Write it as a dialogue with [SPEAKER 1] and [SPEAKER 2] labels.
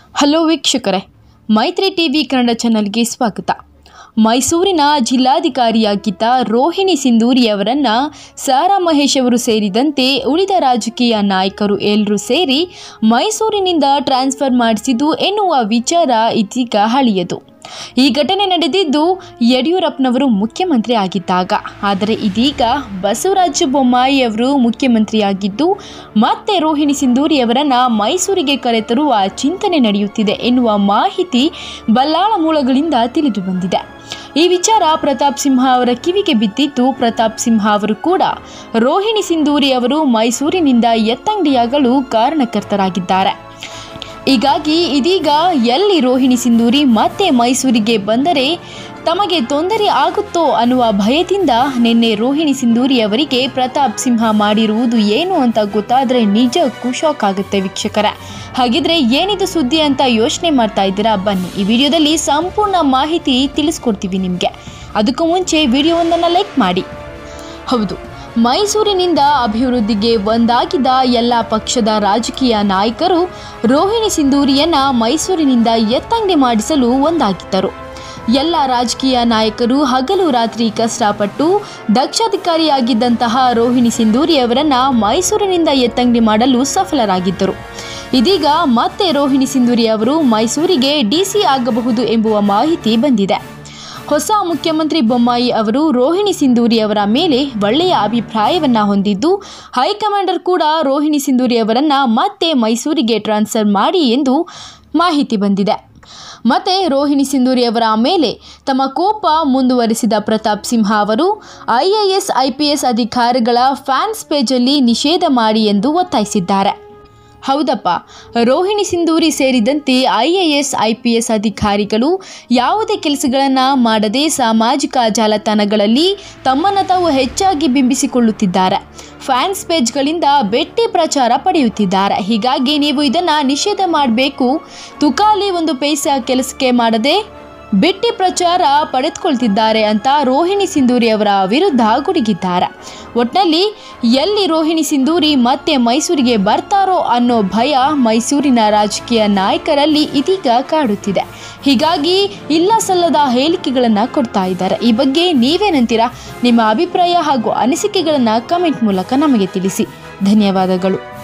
[SPEAKER 1] hello ವೀಕ್ಷಕರೇ ಮೈತ್ರಿ TV Kannada ಚಾನಲ್ಗೆ ಸ್ವಾಗತ ಮೈಸೂರಿನ ಜಿಲ್ಲಾಧಿಕಾರಿಯಾಗಿದ್ದ ರೋಹಿಣಿ ಸಿಂಧೂರಿ ಅವರನ್ನು ಸಾರಾ ಮಹೇಶ್ ಅವರು ಸೇರಿದಂತೆ ಉಳಿದ ರಾಜಕೀಯ ನಾಯಕರು ಎಲ್ಲರೂ ಸೇರಿ ಮೈಸೂರಿನಿಂದ ಟ್ರಾನ್ಸ್ಫರ್ ಮಾಡಿಸಿದ್ದು ಎನ್ನುವ ವಿಚಾರ ಇದೀಗ ಹಳಿಯದು ಈ ಘಟನೆ ನಡೆದಿದ್ದು ಯಡಿಯೂರಪ್ಪನವರು ಮುಖ್ಯಮಂತ್ರಿ ಆಗಿದ್ದಾಗ ಆದರೆ ಇದೀಗ ಬಸವರಾಜ ಬೊಮ್ಮಾಯಿ ಅವರು ಮುಖ್ಯಮಂತ್ರಿಯಾಗಿದ್ದು ಮತ್ತೆ ರೋಹಿಣಿ ಸಿಂಧೂರಿ ಅವರನ್ನ ಮೈಸೂರಿಗೆ ಕರೆತರುವ ಚಿಂತನೆ ನಡೆಯುತ್ತಿದೆ ಎನ್ನುವ ಮಾಹಿತಿ ಬಲ್ಲಾಳ ಮೂಲಗಳಿಂದ ತಿಳಿದು ಬಂದಿದೆ ಈ ವಿಚಾರ ಪ್ರತಾಪ್ ಸಿಂಹ ಅವರ ಕಿವಿಗೆ ಬಿದ್ದಿದ್ದು ಪ್ರತಾಪ್ ಸಿಂಹ ಅವರು ಕೂಡ ರೋಹಿಣಿ ಸಿಂಧೂರಿ ಅವರು ಮೈಸೂರಿನಿಂದ ಎತ್ತಂಗಡಿಯಾಗಲು ಕಾರಣಕರ್ತರಾಗಿದ್ದಾರೆ ಹೀಗಾಗಿ ಇದೀಗ ಎಲ್ಲಿ ರೋಹಿಣಿ ಸಿಂಧೂರಿ ಮತ್ತೆ ಮೈಸೂರಿಗೆ ಬಂದರೆ ತಮಗೆ ತೊಂದರೆ ಆಗುತ್ತೋ ಅನ್ನುವ ಭಯದಿಂದ ನಿನ್ನೆ ರೋಹಿಣಿ ಸಿಂಧೂರಿ ಅವರಿಗೆ ಪ್ರತಾಪ್ ಸಿಂಹ ಮಾಡಿರುವುದು ಏನು ಅಂತ ಗೊತ್ತಾದರೆ ನಿಜಕ್ಕೂ ಶಾಕ್ ಆಗುತ್ತೆ ವೀಕ್ಷಕರ ಹಾಗಿದ್ರೆ ಏನಿದು ಸುದ್ದಿ ಅಂತ ಯೋಚನೆ ಮಾಡ್ತಾ ಇದ್ದೀರಾ ಬನ್ನಿ ಈ ವಿಡಿಯೋದಲ್ಲಿ ಸಂಪೂರ್ಣ ಮಾಹಿತಿ ತಿಳಿಸ್ಕೊಡ್ತೀವಿ ನಿಮಗೆ ಅದಕ್ಕೂ ಮುಂಚೆ ವಿಡಿಯೋವೊಂದನ್ನು ಲೈಕ್ ಮಾಡಿ ಹೌದು ಮೈಸೂರಿನಿಂದ ಅಭಿವೃದ್ಧಿಗೆ ಒಂದಾಗಿದ್ದ ಎಲ್ಲ ಪಕ್ಷದ ರಾಜಕೀಯ ನಾಯಕರು ರೋಹಿಣಿ ಸಿಂಧೂರಿಯನ್ನ ಮೈಸೂರಿನಿಂದ ಎತ್ತಂಗಡಿ ಮಾಡಿಸಲು ಒಂದಾಗಿದ್ದರು ಎಲ್ಲ ರಾಜಕೀಯ ನಾಯಕರು ಹಗಲು ರಾತ್ರಿ ಕಷ್ಟಪಟ್ಟು ದಕ್ಷಾಧಿಕಾರಿಯಾಗಿದ್ದಂತಹ ರೋಹಿಣಿ ಸಿಂಧೂರಿ ಅವರನ್ನ ಮೈಸೂರಿನಿಂದ ಎತ್ತಂಗಡಿ ಮಾಡಲು ಸಫಲರಾಗಿದ್ದರು ಇದೀಗ ಮತ್ತೆ ರೋಹಿಣಿ ಸಿಂಧೂರಿ ಅವರು ಮೈಸೂರಿಗೆ ಡಿಸಿ ಆಗಬಹುದು ಎಂಬುವ ಮಾಹಿತಿ ಬಂದಿದೆ ಹೊಸ ಮುಖ್ಯಮಂತ್ರಿ ಬೊಮ್ಮಾಯಿ ಅವರು ರೋಹಿಣಿ ಸಿಂಧೂರಿ ಅವರ ಮೇಲೆ ಒಳ್ಳೆಯ ಅಭಿಪ್ರಾಯವನ್ನ ಹೊಂದಿದ್ದು ಹೈಕಮಾಂಡರ್ ಕೂಡ ರೋಹಿಣಿ ಸಿಂಧೂರಿ ಅವರನ್ನ ಮತ್ತೆ ಮೈಸೂರಿಗೆ ಟ್ರಾನ್ಸ್ಫರ್ ಮಾಡಿ ಎಂದು ಮಾಹಿತಿ ಬಂದಿದೆ ಮತ್ತೆ ರೋಹಿಣಿ ಸಿಂಧೂರಿ ಅವರ ಮೇಲೆ ತಮ್ಮ ಕೋಪ ಮುಂದುವರಿಸಿದ ಪ್ರತಾಪ್ ಸಿಂಹ ಅವರು ಐಎಎಸ್ ಐಪಿಎಸ್ ಅಧಿಕಾರಿಗಳ ಫ್ಯಾನ್ಸ್ ಪೇಜಲ್ಲಿ ನಿಷೇಧ ಮಾಡಿ ಎಂದು ಒತ್ತಾಯಿಸಿದ್ದಾರೆ ಹೌದಪ್ಪ ರೋಹಿಣಿ ಸಿಂಧೂರಿ ಸೇರಿದಂತೆ I A S I P S ಅಧಿಕಾರಿಗಳು ಯಾವುದೇ ಕೆಲಸಗಳನ್ನು ಮಾಡದೆ ಸಾಮಾಜಿಕ ಜಾಲತಾಣಗಳಲ್ಲಿ ತಮ್ಮನ್ನು ತಾವು ಹೆಚ್ಚಾಗಿ ಬಿಂಬಿಸಿಕೊಳ್ಳುತ್ತಿದ್ದಾರೆ ಫ್ಯಾನ್ಸ್ ಪೇಜ್ಗಳಿಂದ ಬೆಟ್ಟಿ ಪ್ರಚಾರ ಪಡೆಯುತ್ತಿದ್ದಾರೆ ಹೀಗಾಗಿ ನೀವು ಇದನ್ನು ನಿಷೇಧ ಮಾಡಬೇಕು ತುಕಾಲಿ ಒಂದು ಪೈಸಾ ಕೆಲಸಕ್ಕೆ ಮಾಡದೆ ಬೆಟ್ಟಿ ಪ್ರಚಾರ ಪಡೆದುಕೊಳ್ತಿದ್ದಾರೆ ಅಂತ ರೋಹಿಣಿ ಸಿಂಧೂರಿ ಅವರ ವಿರುದ್ಧ ಗುಡುಗಿದ್ದಾರೆ ಒಟ್ನಲ್ಲಿ ಎಲ್ಲಿ ರೋಹಿಣಿ ಸಿಂಧೂರಿ ಮತ್ತೆ ಮೈಸೂರಿಗೆ ಬರ್ತಾರೋ ಅನ್ನೋ ಭಯ ಮೈಸೂರಿನ ರಾಜಕೀಯ ನಾಯಕರಲ್ಲಿ ಇದೀಗ ಕಾಡುತ್ತಿದೆ ಹೀಗಾಗಿ ಇಲ್ಲ ಸಲ್ಲದ ಹೇಳಿಕೆಗಳನ್ನು ಕೊಡ್ತಾ ಇದ್ದಾರೆ ಈ ಬಗ್ಗೆ ನೀವೇನಂತೀರಾ ನಿಮ್ಮ ಅಭಿಪ್ರಾಯ ಹಾಗೂ ಅನಿಸಿಕೆಗಳನ್ನು ಕಮೆಂಟ್ ಮೂಲಕ ನಮಗೆ ತಿಳಿಸಿ ಧನ್ಯವಾದಗಳು